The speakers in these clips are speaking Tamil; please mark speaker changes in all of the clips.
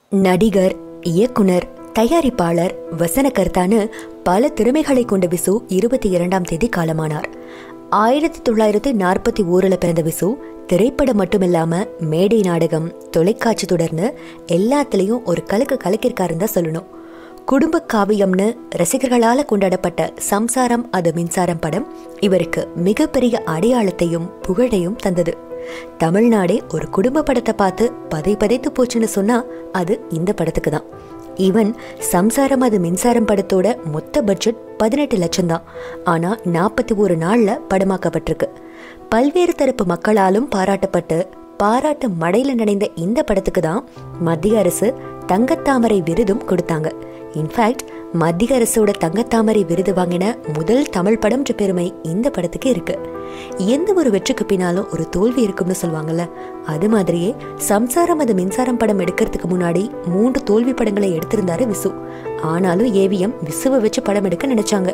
Speaker 1: நடிகர் இயக்குனர் தயாரிப்பாளர் வசனகர்த்தான்னு பல திறமைகளை கொண்ட விசு இருபத்தி இரண்டாம் தேதி காலமானார் ஆயிரத்தி தொள்ளாயிரத்தி நாற்பத்தி ஓரில் பிறந்த விசு திரைப்படம் மட்டுமில்லாம மேடை நாடகம் தொலைக்காட்சி தொடர்னு எல்லாத்துலேயும் ஒரு கலக்கு கலக்கிருக்காருன்னு தான் சொல்லணும் குடும்ப காவியம்னு ரசிகர்களால கொண்டாடப்பட்ட சம்சாரம் அது மின்சாரம் படம் இவருக்கு மிகப்பெரிய அடையாளத்தையும் புகழையும் தந்தது தமிழ்நாடே ஒரு குடும்ப படத்தை பார்த்து பதை பதைத்து போச்சுன்னு சொன்னா அது இந்த படத்துக்கு தான் ஈவன் சம்சாரம் அது மின்சாரம் படத்தோட மொத்த பட்ஜெட் பதினெட்டு லட்சம் தான் ஆனா நாற்பத்தி ஒரு நாள்ல படமாக்கப்பட்டிருக்கு பல்வேறு தரப்பு மக்களாலும் பாராட்டப்பட்டு பாராட்டு மடையில நனைந்த இந்த படத்துக்கு தான் மத்திய அரசு தங்கத்தாமரை விருதும் கொடுத்தாங்க இன்ஃபேக்ட் மத்திய அரசோட தங்கத்தாமரை விருது வாங்கின முதல் தமிழ் படம்ன்ற பெருமை இந்த படத்துக்கு இருக்கு எந்த ஒரு வெற்றிக்கு பின்னாலும் ஒரு தோல்வி இருக்கும்னு சொல்லுவாங்கல்ல அது மாதிரியே சம்சாரம் அது மின்சாரம் படம் எடுக்கிறதுக்கு முன்னாடி மூன்று தோல்வி படங்களை எடுத்திருந்தாரு விசு ஆனாலும் ஏவிஎம் விசுவை வச்சு படம் எடுக்க நினைச்சாங்க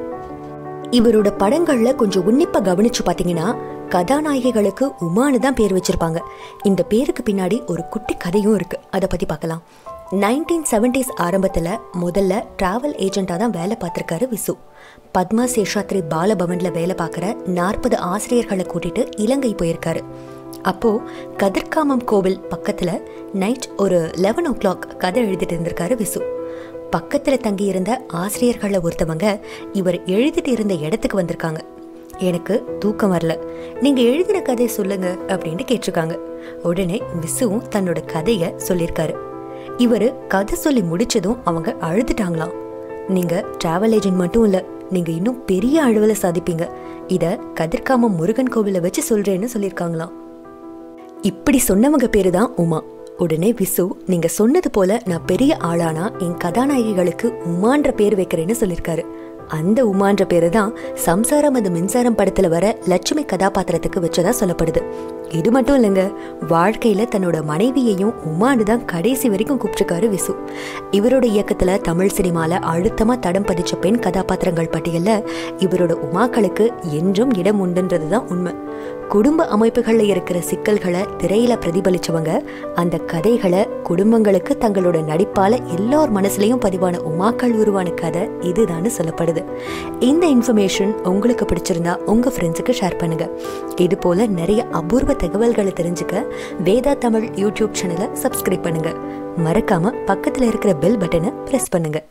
Speaker 1: இவரோட படங்கள்ல கொஞ்சம் உன்னிப்பா கவனிச்சு பாத்தீங்கன்னா கதாநாயகிகளுக்கு உமானு தான் பேர் வச்சிருப்பாங்க இந்த பேருக்கு பின்னாடி ஒரு குட்டி கதையும் இருக்கு அதை பத்தி பார்க்கலாம் நைன்டீன் செவன்டிஸ் ஆரம்பத்துல முதல்ல டிராவல் ஏஜென்ட்டா தான் வேலை பார்த்திருக்காரு விசு பத்மா சேஷாத்ரி பாலபவன்ல வேலை பார்க்குற நாற்பது ஆசிரியர்களை கூட்டிட்டு இலங்கை போயிருக்காரு அப்போ கதிர்காமம் கோவில் பக்கத்துல நைட் ஒரு லெவன் ஓ கிளாக் கதை எழுதிட்டு இருந்திருக்காரு விசு பக்கத்துல தங்கி இருந்த ஆசிரியர்கள ஒருத்தவங்க இவர் எழுதிட்டு இருந்த இடத்துக்கு வந்திருக்காங்க எனக்கு தூக்கம் வரல நீங்க எழுதின கதையை சொல்லுங்க அப்படின்னு கேட்டிருக்காங்க உடனே விசுவும் தன்னோட கதைய சொல்லியிருக்காரு இவரு கதை சொல்லி முடிச்சதும் அவங்க அழுதுட்டாங்களாம் நீங்க டிராவல் ஏஜென்ட் மட்டும் இல்ல நீங்க இன்னும் பெரிய அளவுல சாதிப்பீங்க இத கதிர்காமம் முருகன் கோவில வச்சு சொல்றேன்னு சொல்லியிருக்காங்களாம் இப்படி சொன்னவங்க பேரு தான் உமா உடனே விசு நீங்க சொன்னது போல நான் பெரிய ஆளானா என் கதாநாயகிகளுக்கு உமான்ற பேர் வைக்கிறேன்னு சொல்லியிருக்காரு அந்த உமான்ற பேரு தான் சம்சாரம் அது மின்சாரம் படத்துல வர லட்சுமி கதாபாத்திரத்துக்கு வச்சதா சொல்லப்படுது இது மட்டும் இல்லைங்க வாழ்க்கையில தன்னோட மனைவியையும் உமானு தான் கடைசி வரைக்கும் கூப்பிட்டுருக்காரு விசு இவரோட இயக்கத்துல தமிழ் சினிமால அழுத்தமா தடம் பதிச்ச பெண் கதாபாத்திரங்கள் பட்டியல்ல இவரோட உமாக்களுக்கு என்றும் இடம் உண்டுன்றது தான் உண்மை குடும்ப அமைப்புகள்ல இருக்கிற சிக்கல்களை திரையில பிரதிபலிச்சவங்க அந்த கதைகளை குடும்பங்களுக்கு தங்களோட நடிப்பால எல்லார் மனசுலயும் பதிவான உமாக்கள் உருவான கதை இதுதான்னு சொல்லப்படுது இந்த இன்ஃபர்மேஷன் உங்களுக்கு பிடிச்சிருந்தா உங்க ஃப்ரெண்ட்ஸுக்கு ஷேர் பண்ணுங்க இது போல நிறைய அபூர்வ தகவல்களை தெரிஞ்சுக்க வேதா தமிழ் யூடியூப் சேனலை சப்ஸ்கிரைப் பண்ணுங்க மறக்காம பக்கத்துல இருக்கிற பெல் பட்டனை பிரஸ் பண்ணுங்க